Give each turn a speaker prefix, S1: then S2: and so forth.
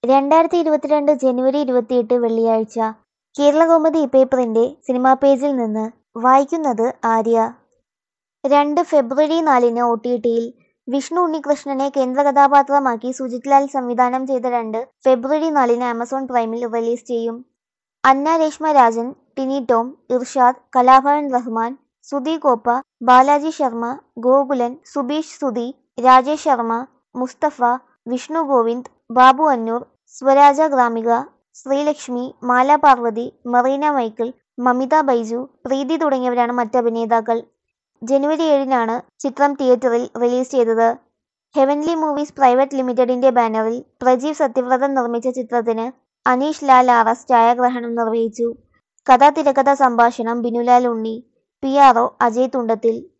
S1: രണ്ടായിരത്തി ഇരുപത്തിരണ്ട് ജനുവരി ഇരുപത്തിയെട്ട് വെള്ളിയാഴ്ച കേരളകൗമുദി പേപ്പറിന്റെ സിനിമാ പേജിൽ നിന്ന് വായിക്കുന്നത് ആര്യ രണ്ട് ഫെബ്രുവരി നാലിന് ഒ ടി ടിയിൽ വിഷ്ണു ഉണ്ണികൃഷ്ണനെ കേന്ദ്ര കഥാപാത്രമാക്കി സുജിത് ലാൽ സംവിധാനം ചെയ്ത രണ്ട് ഫെബ്രുവരി നാലിന് ആമസോൺ പ്രൈമിൽ റിലീസ് ചെയ്യും അന്ന രേഷ്മ രാജൻ ടിനി ടോം ഇർഷാദ് കലാഭവൻ റഹ്മാൻ സുധി കോപ്പ ബാലാജി ശർമ്മ ഗോകുലൻ സുബീഷ് സുധി രാജേഷ് ശർമ്മ മുസ്തഫ വിഷ്ണു ഗോവിന്ദ് ബാബു അന്നൂർ സ്വരാജ ഗ്രാമിക ശ്രീലക്ഷ്മി മാല പാർവതി മറീന മൈക്കിൾ മമിത ബൈജു പ്രീതി തുടങ്ങിയവരാണ് മറ്റ് അഭിനേതാക്കൾ ജനുവരി ഏഴിനാണ് ചിത്രം തിയേറ്ററിൽ റിലീസ് ചെയ്തത് ഹെവൻലി മൂവീസ് പ്രൈവറ്റ് ലിമിറ്റഡിന്റെ ബാനറിൽ പ്രജീവ് സത്യവ്രതൻ നിർമ്മിച്ച ചിത്രത്തിന് അനീഷ് ലാൽ ആർ എസ് ഛായാഗ്രഹണം നിർവഹിച്ചു കഥ തിരക്കഥ സംഭാഷണം Binulal Unni P R O Ajay തുണ്ടത്തിൽ